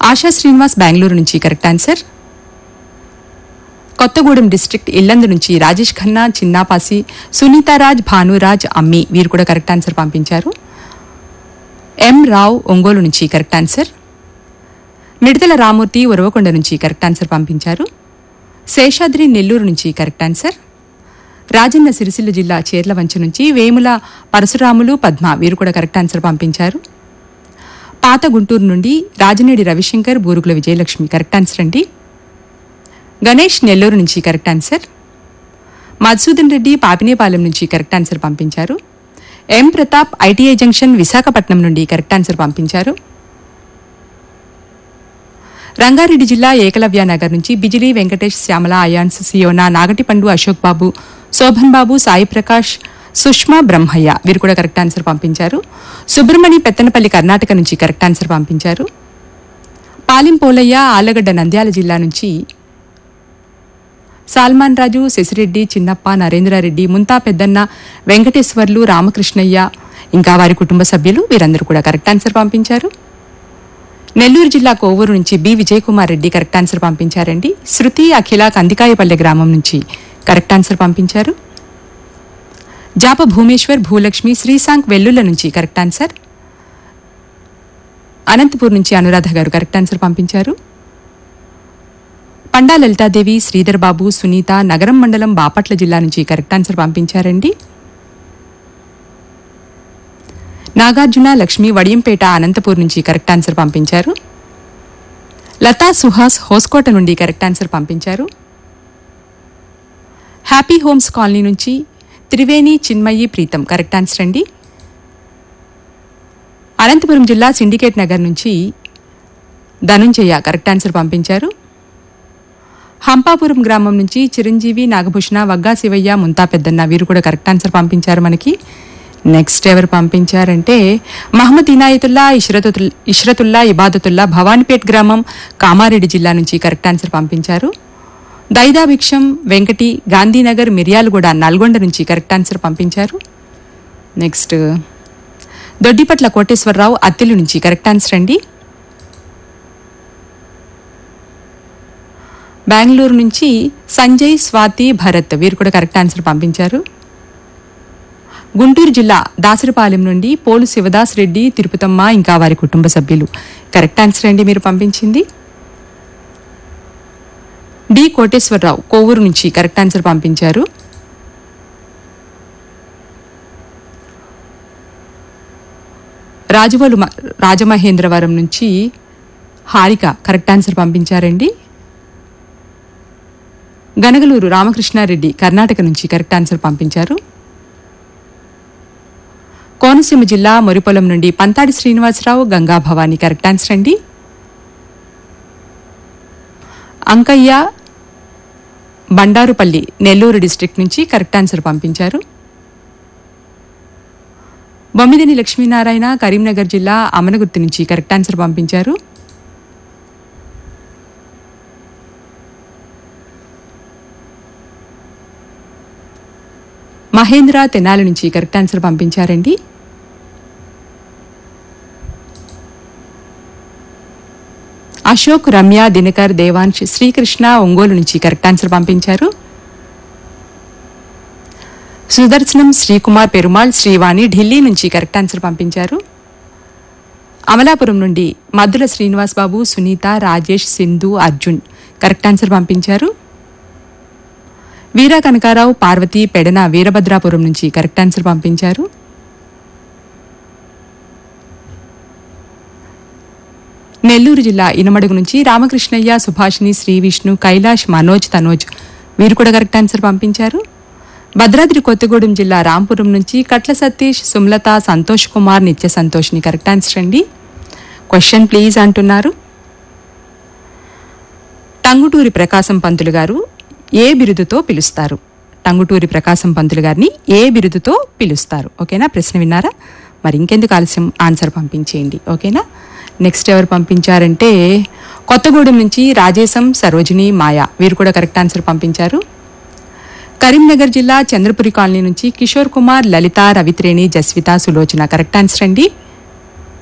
ఆశా శ్రీనివాస్ బెంగళూరు నుంచి correct answer Kothagudem district Yellandu నుంచి రాజేష్ ఖన్నా చిన్నాపాసి సునీతారాజ్ భానురాజ్ అమ్మి వీరు కూడా కరెక్ట్ ఆన్సర్ పంపించారు ఎం రావు ఒంగోలు నుంచి కరెక్ట్ ఆన్సర్ మిడతల రామూర్తి ఉరవకొండ నుంచి కరెక్ట్ ఆన్సర్ పంపించారు శేషాద్రి నెల్లూరు నుంచి కరెక్ట్ ఆన్సర్ రాజన్న సిరిసిల్ల జిల్లా చేర్లవంచ నుంచి వేముల పరశురాములు పద్మ వీరు కూడా కరెక్ట్ ఆన్సర్ పంపించారు పాత గుంటూరు నుండి రాజనేడి రవిశంకర్ బూరుగుల విజయలక్ష్మి కరెక్ట్ ఆన్సర్ అండి గణేష్ నెల్లూరు నుంచి కరెక్ట్ ఆన్సర్ మధుసూదన్ రెడ్డి పాపినేపాలెం నుంచి కరెక్ట్ ఆన్సర్ పంపించారు M Pratap ITI junction Visakhapatnam నుండి కరెక్ట్ ఆన్సర్ పంపించారు రంగారెడ్డి జిల్లా ఏకలవ్య నగర్ నుంచి బిజిలీ వెంకటేష్ శ్యామల అయాన్స్ సియోనా నాగటిపండు అశోక్ బాబు శోభన్ బాబు సాయి ప్రకాష్ సుష్మా బ్రహ్మయ్య వీరు కూడా కరెక్ట్ ఆన్సర్ పంపించారు సుబ్రమణి పెత్తనపల్లి కర్ణాటక నుంచి కరెక్ట్ ఆన్సర్ పంపించారు పాలిం పోలయ్య ఆలగడ్డ నంద్యాల జిల్లా నుంచి సాల్మాన్ రాజు శశిరెడ్డి చిన్నప్ప నరేంద్రారెడ్డి ముంతా పెద్దన్న వెంకటేశ్వర్లు రామకృష్ణయ్య ఇంకా వారి కుటుంబ సభ్యులు వీరందరూ కూడా కరెక్ట్ ఆన్సర్ పంపించారు నెల్లూరు జిల్లా కోవూరు నుంచి B Vijayakumar Reddy correct answer పంపించారండి శృతి అఖిల కందికాయపల్లె గ్రామం నుంచి కరెక్ట్ ఆన్సర్ పంపించారు జాప భూమేశ్వర్ భూలక్ష్మి శ్రీశాంక్ వెల్లుల నుంచి కరెక్ట్ ఆన్సర్ అనంతపూర్ నుంచి అనురాధ గారు కరెక్ట్ ఆన్సర్ పంపించారు పండా లలితాదేవి శ్రీధర్ బాబు సునీత నగరం మండలం బాపట్ల జిల్లా నుంచి కరెక్ట్ ఆన్సర్ పంపించారండి నాగార్జున లక్ష్మి వడియంపేట అనంతపూర్ నుంచి కరెక్ట్ ఆన్సర్ పంపించారు లతా సుహాస్ హోస్కోట నుండి కరెక్ట్ ఆన్సర్ పంపించారు హ్యాపీ హోమ్స్ కాలనీ నుంచి త్రివేణి చిన్మయి ప్రీతం కరెక్ట్ ఆన్సర్ అండి అనంతపురం జిల్లా సిండికేట్ నగర్ నుంచి ధనుంజయ కరెక్ట్ ఆన్సర్ పంపించారు హంపాపురం గ్రామం నుంచి చిరంజీవి నాగభూషణ వగ్గా శివయ్య ముంతా పెద్దన్న వీరు కూడా కరెక్ట్ ఆన్సర్ పంపించారు మనకి నెక్స్ట్ ఎవరు పంపించారంటే మహమ్మద్ ఇనాయతుల్లా ఇష్రతుల్ ఇష్రతుల్లా ఇబాదతుల్లా భవానీపేట్ గ్రామం కామారెడ్డి జిల్లా నుంచి కరెక్ట్ ఆన్సర్ పంపించారు దైదాభిక్షం వెంకటి గాంధీనగర్ మిర్యాలగూడ నల్గొండ నుంచి కరెక్ట్ ఆన్సర్ పంపించారు నెక్స్ట్ దొడ్డిపట్ల కోటేశ్వరరావు అత్తిలి నుంచి కరెక్ట్ ఆన్సర్ అండి బెంగళూరు నుంచి సంజయ్ స్వాతి భరత్ వీరు కూడా కరెక్ట్ ఆన్సర్ పంపించారు గుంటూరు జిల్లా దాసరిపాలెం నుండి పోలు శివదాస్ రెడ్డి తిరుపతమ్మ ఇంకా వారి కుటుంబ సభ్యులు కరెక్ట్ ఆన్సర్ అండి మీరు పంపించింది డి కోటేశ్వరరావు కోవూరు నుంచి కరెక్ట్ ఆన్సర్ పంపించారు రాజవోలు మ- రాజమహేంద్రవరం నుంచి హారిక కరెక్ట్ ఆన్సర్ పంపించారండి గనగలూరు రామకృష్ణారెడ్డి కర్ణాటక నుంచి కరెక్ట్ ఆన్సర్ పంపించారు కోనసీమ జిల్లా మొరిపొలం నుండి పంతాడి శ్రీనివాసరావు గంగా భవాని కరెక్ట్ ఆన్సర్ అండి అంకయ్య బండారుపల్లి నెల్లూరు డిస్ట్రిక్ట్ నుంచి కరెక్ట్ ఆన్సర్ పంపించారు బొమ్మిదిని లక్ష్మీనారాయణ కరీంనగర్ జిల్లా అమనగుర్తి నుంచి కరెక్ట్ ఆన్సర్ పంపించారు మహేంద్ర తెనాలి నుంచి కరెక్ట్ ఆన్సర్ పంపించారండి అశోక్ రమ్య దినకర్ దేవాంశ్ శ్రీకృష్ణ ఒంగోలు నుంచి కరెక్ట్ ఆన్సర్ పంపించారు సుదర్శనం శ్రీకుమార్ పెరుమాళ్ శ్రీవాణి ఢిల్లీ నుంచి కరెక్ట్ ఆన్సర్ పంపించారు అమలాపురం నుండి మద్దుల శ్రీనివాస్ బాబు సునీత రాజేష్ సింధు అర్జున్ కరెక్ట్ ఆన్సర్ పంపించారు వీరా కనకారావు పార్వతి పెడన వీరభద్రాపురం నుంచి కరెక్ట్ ఆన్సర్ పంపించారు నెల్లూరు జిల్లా ఇనమడుగు నుంచి రామకృష్ణయ్య సుభాషిణి శ్రీ విష్ణు కైలాష్ మనోజ్ తనోజ్ వీరు కూడా కరెక్ట్ ఆన్సర్ పంపించారు భద్రాద్రి కొత్తగూడెం జిల్లా రాంపురం నుంచి కట్ల సతీష్ సుమలత సంతోష్ కుమార్ నిత్య సంతోష్ని కరెక్ట్ ఆన్సర్ అండి క్వశ్చన్ ప్లీజ్ అంటున్నారు టంగుటూరి ప్రకాశం పంతులు గారు ఏ బిరుదుతో పిలుస్తారు టంగుటూరి ప్రకాశం పంతులు గారిని ఏ బిరుదుతో పిలుస్తారు ఓకేనా ప్రశ్న విన్నారా మరి ఇంకెందుకు ఆలస్యం ఆన్సర్ పంపించేయండి ఓకేనా నెక్స్ట్ ఎవరు పంపించారంటే కొత్తగూడెం నుంచి రాజేశం సరోజిని మాయ వీరు కూడా కరెక్ట్ ఆన్సర్ పంపించారు కరీంనగర్ జిల్లా చంద్రపురి కాలనీ నుంచి కిషోర్ కుమార్ లలిత రవిత్రేణి జస్విత సులోచన కరెక్ట్ ఆన్సర్ అండి